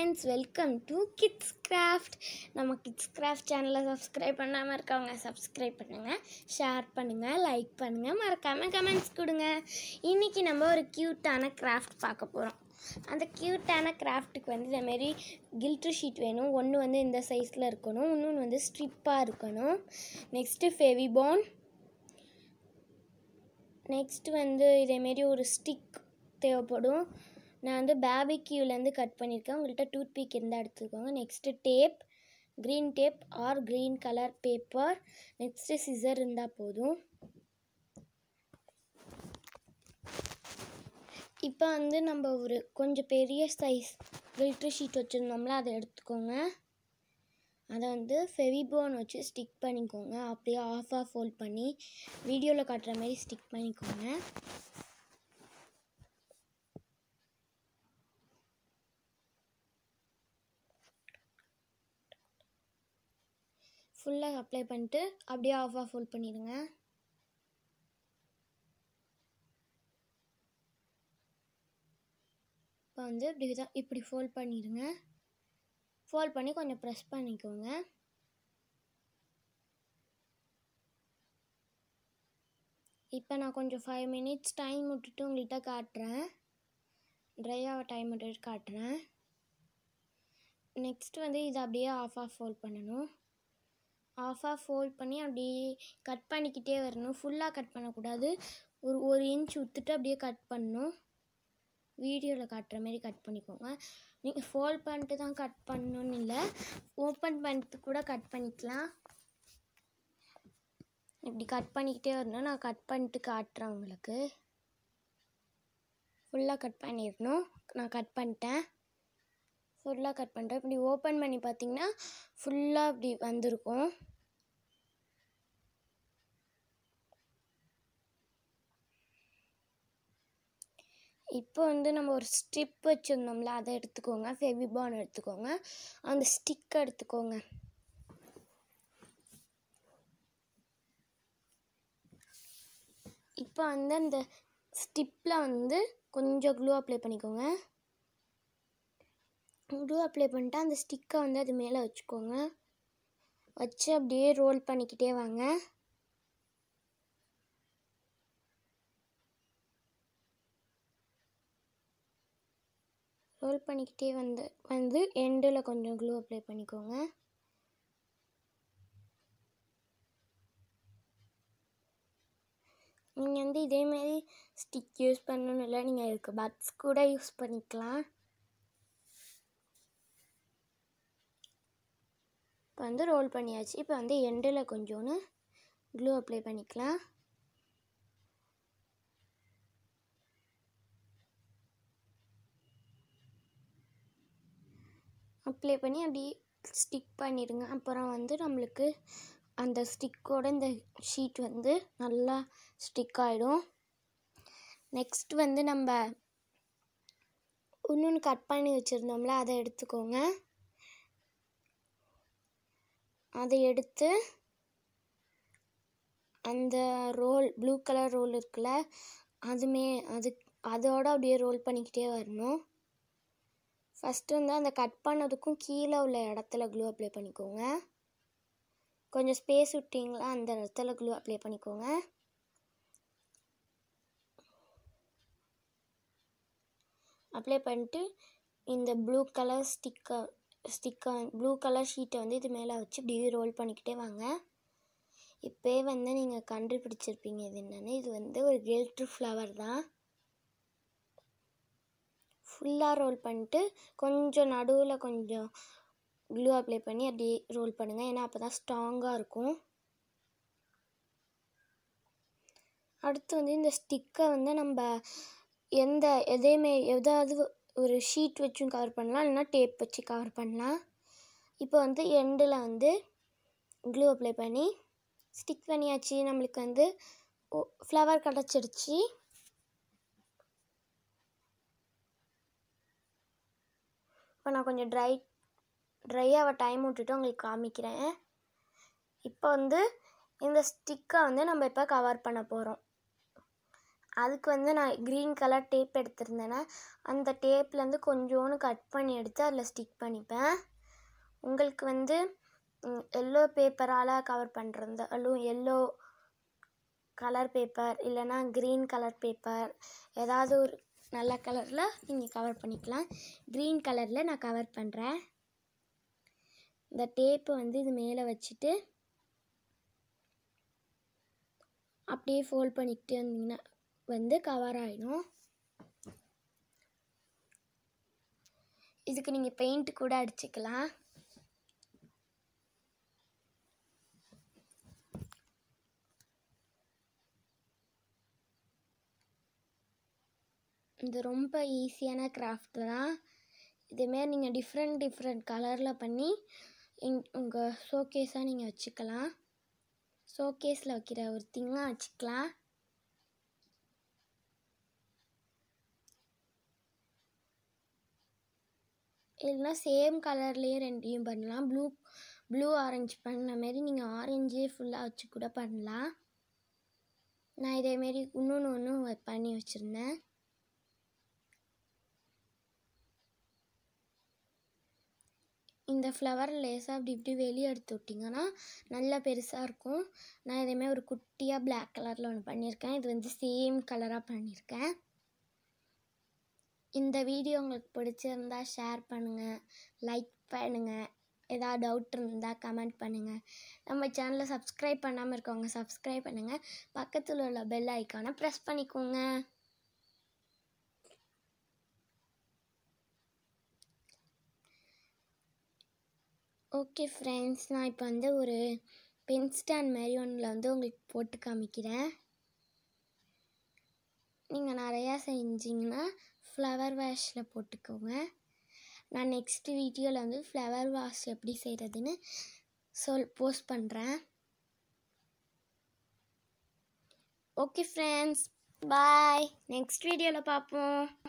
friends welcome to kids craft நம்ம kids craft சேனலை subscribe பண்ணாமல் இருக்கவங்க சப்ஸ்கிரைப் பண்ணுங்கள் ஷேர் பண்ணுங்கள் லைக் பண்ணுங்கள் மறக்காமல் கமெண்ட்ஸ் கொடுங்க இன்றைக்கி நம்ம ஒரு க்யூட்டான கிராஃப்ட் பார்க்க போகிறோம் அந்த க்யூட்டான கிராஃப்ட்டுக்கு வந்து இதேமாரி கில்ட்ரு ஷீட் வேணும் ஒன்று வந்து இந்த சைஸில் இருக்கணும் இன்னொன்று வந்து ஸ்ட்ரிப்பாக இருக்கணும் நெக்ஸ்ட்டு ஃபெவிபான் நெக்ஸ்ட் வந்து இதேமாரி ஒரு ஸ்டிக் தேவைப்படும் நான் வந்து பேபிக்யூலேருந்து கட் பண்ணியிருக்கேன் உங்கள்கிட்ட டூத் பீக் இருந்தால் எடுத்துக்கோங்க next tape green tape or green colour paper next scissor இருந்தால் போதும் இப்போ வந்து நம்ம ஒரு கொஞ்சம் பெரிய சைஸ் கில்ட்ரு ஷீட் வச்சுருந்தோம்ல அதை எடுத்துக்கோங்க அதை வந்து ஃபெவிபோன் வச்சு ஸ்டிக் பண்ணிக்கோங்க அப்படியே ஆஃப் ஆஃப் ஃபோல்ட் பண்ணி வீடியோவில் காட்டுற மாதிரி ஸ்டிக் பண்ணிக்கோங்க ஃபுல்லாக அப்ளை பண்ணிட்டு அப்படியே ஆஃப் ஆஃப் ஃபோல்ட் பண்ணிடுங்க இப்போ வந்து இப்படி தான் இப்படி ஃபோல்ட் பண்ணிடுங்க ஃபோல்ட் பண்ணி கொஞ்சம் ப்ரெஸ் பண்ணிக்கோங்க இப்போ நான் கொஞ்சம் ஃபைவ் மினிட்ஸ் டைம் விட்டுட்டு உங்கள்கிட்ட காட்டுறேன் ட்ரை ஆக டைம் விட்டுட்டு காட்டுறேன் நெக்ஸ்ட் வந்து இதை அப்படியே ஆஃப் ஆஃப் ஃபோல்ட் பண்ணணும் ஆஃப் ஆஃப் ஃபோல்ட் பண்ணி அப்படியே கட் பண்ணிக்கிட்டே வரணும் ஃபுல்லாக கட் பண்ணக்கூடாது ஒரு ஒரு இன்ச் விட்டுட்டு அப்படியே கட் பண்ணணும் வீடியோவில் காட்டுற மாதிரி கட் பண்ணிக்கோங்க நீங்கள் ஃபோல்ட் பண்ணிட்டு தான் கட் பண்ணணும்னு இல்லை ஓப்பன் பண்ணிட்டு கூட கட் பண்ணிக்கலாம் இப்படி கட் பண்ணிக்கிட்டே வரணும் நான் கட் பண்ணிட்டு காட்டுறேன் உங்களுக்கு ஃபுல்லாக கட் பண்ணிடணும் நான் கட் பண்ணிட்டேன் ஃபுல்லாக கட் பண்ணிட்டேன் இப்படி ஓப்பன் பண்ணி பார்த்தீங்கன்னா ஃபுல்லாக இப்படி வந்திருக்கும் இப்போ வந்து நம்ம ஒரு ஸ்ட்ரிப் வச்சுருந்தோம்ல அதை எடுத்துக்கோங்க ஃபெவிபான் எடுத்துக்கோங்க அந்த ஸ்டிக் எடுத்துக்கோங்க இப்போ வந்து அந்த ஸ்டிப்பில் வந்து கொஞ்சம் க்ளூ அப்ளை பண்ணிக்கோங்க க்ளூ அப்ளை பண்ணிட்டு அந்த ஸ்டிக்கை வந்து அது மேலே வச்சுக்கோங்க வச்சு அப்படியே ரோல் பண்ணிக்கிட்டே வாங்க ரோல் பண்ணிக்கிட்டே வந்து வந்து எண்டில் கொஞ்சம் க்ளூ அப்ளை பண்ணிக்கோங்க நீங்கள் வந்து இதேமாரி ஸ்டிக் யூஸ் பண்ணணும் இல்லை நீங்கள் இதுக்கு பட்ஸ் கூட யூஸ் பண்ணிக்கலாம் இப்போ வந்து ரோல் பண்ணியாச்சு இப்போ வந்து எண்டில் கொஞ்சோன்னு க்ளூ அப்ளை பண்ணிக்கலாம் அப்ளை பண்ணி அப்படி ஸ்டிக் பண்ணிடுங்க அப்புறம் வந்து நம்மளுக்கு அந்த ஸ்டிக்கோட இந்த ஷீட் வந்து நல்லா ஸ்டிக் ஆகிடும் நெக்ஸ்ட் வந்து நம்ம இன்னொன்று கட் பண்ணி வச்சுருந்தோம்ல அதை எடுத்துக்கோங்க அதை எடுத்து அந்த ரோல் ப்ளூ கலர் ரோல் இருக்குல்ல அதுமே அது அதோட அப்படியே ரோல் பண்ணிக்கிட்டே வரணும் ஃபஸ்ட்டு வந்து அந்த கட் பண்ணதுக்கும் கீழே உள்ள இடத்துல க்ளூ அப்ளை பண்ணிக்கோங்க கொஞ்சம் ஸ்பேஸ் விட்டிங்களா அந்த இடத்துல க்ளூ அப்ளை பண்ணிக்கோங்க அப்ளை பண்ணிட்டு இந்த blue colour sticker sticker blue colour ஷீட்டை வந்து இது மேலே வச்சு இப்படியே ரோல் பண்ணிக்கிட்டே வாங்க இப்போயே வந்து நீங்கள் கண்டுபிடிச்சிருப்பீங்க இது என்னென்னு இது வந்து ஒரு கெல்ட்ரு ஃப்ளவர் தான் ஃபுல்லாக ரோல் பண்ணிட்டு கொஞ்சம் நடுவில் கொஞ்சம் க்ளூ அப்ளை பண்ணி அப்படியே ரோல் பண்ணுங்கள் ஏன்னா அப்போ தான் ஸ்ட்ராங்காக இருக்கும் அடுத்து வந்து இந்த ஸ்டிக்கை வந்து நம்ம எந்த எதையுமே எதாவது ஒரு ஷீட் வச்சும் கவர் பண்ணலாம் இல்லைனா டேப் வச்சு கவர் பண்ணலாம் இப்போ வந்து எண்டில் வந்து க்ளூ அப்ளை பண்ணி ஸ்டிக் பண்ணியாச்சு நம்மளுக்கு வந்து ஃப்ளவர் கிடச்சிருச்சு இப்போ நான் கொஞ்சம் ட்ரை ட்ரை ஆக டைம் விட்டுட்டு உங்களுக்கு காமிக்கிறேன் இப்போ வந்து இந்த ஸ்டிக்கை வந்து நம்ம இப்போ கவர் பண்ண போகிறோம் அதுக்கு வந்து நான் க்ரீன் கலர் டேப் எடுத்திருந்தேன்னா அந்த டேப்லேருந்து கொஞ்சோன்னு கட் பண்ணி எடுத்து அதில் ஸ்டிக் பண்ணிப்பேன் உங்களுக்கு வந்து எல்லோ பேப்பரால் கவர் பண்ணுறதாலும் எல்லோ கலர் பேப்பர் இல்லைன்னா க்ரீன் கலர் பேப்பர் ஏதாவது ஒரு நல்ல கலரில் நீங்கள் கவர் பண்ணிக்கலாம் க்ரீன் கலரில் நான் கவர் பண்ணுறேன் இந்த டேப்பை வந்து இது மேலே வச்சுட்டு அப்படியே ஃபோல்ட் பண்ணிக்கிட்டே வந்தீங்கன்னா வந்து கவர் ஆகிடும் இதுக்கு நீங்கள் பெயிண்ட் கூட அடிச்சுக்கலாம் இது ரொம்ப ஈஸியான கிராஃப்ட் தான் இதேமாரி நீங்கள் டிஃப்ரெண்ட் டிஃப்ரெண்ட் கலரில் பண்ணி இங் உங்கள் ஷோகேஸாக நீங்கள் வச்சுக்கலாம் ஷோகேஸில் வைக்கிற ஒரு திங்காக வச்சுக்கலாம் இல்லைனா சேம் கலர்லேயே ரெண்டையும் பண்ணலாம் ப்ளூ ப்ளூ ஆரஞ்சு பண்ண மாரி நீங்கள் ஆரஞ்சே ஃபுல்லாக வச்சு கூட பண்ணலாம் நான் இதேமாரி இன்னொன்று ஒன்று பண்ணி வச்சுருந்தேன் இந்த ஃப்ளவர் லேசாக அப்படி இப்படி வெளியே எடுத்து விட்டிங்கன்னா நல்லா பெருசாக இருக்கும் நான் இதேமாதிரி ஒரு குட்டியாக பிளாக் கலரில் ஒன்று பண்ணியிருக்கேன் இது வந்து சேம் கலராக பண்ணியிருக்கேன் இந்த வீடியோ உங்களுக்கு பிடிச்சிருந்தா ஷேர் பண்ணுங்கள் லைக் பண்ணுங்கள் ஏதாவது டவுட் இருந்தால் கமெண்ட் பண்ணுங்கள் நம்ம சேனலை சப்ஸ்கிரைப் பண்ணாமல் இருக்கவங்க சப்ஸ்கிரைப் பண்ணுங்கள் பக்கத்தில் உள்ள பெல் ஐக்கானை ப்ரெஸ் பண்ணிக்கோங்க ஓகே ஃப்ரெண்ட்ஸ் நான் இப்போ வந்து ஒரு பென் ஸ்டாண்ட் மாதிரி ஒன்றில் வந்து உங்களுக்கு போட்டு காமிக்கிறேன் நீங்கள் நிறையா செஞ்சிங்கன்னா ஃப்ளவர் வாஷில் போட்டுக்கோங்க நான் நெக்ஸ்ட் வீடியோவில் வந்து ஃப்ளவர் வாஷ் எப்படி செய்கிறதுன்னு சொல் போஸ்ட் பண்ணுறேன் ஓகே ஃப்ரெண்ட்ஸ் பாய் நெக்ஸ்ட் வீடியோவில் பார்ப்போம்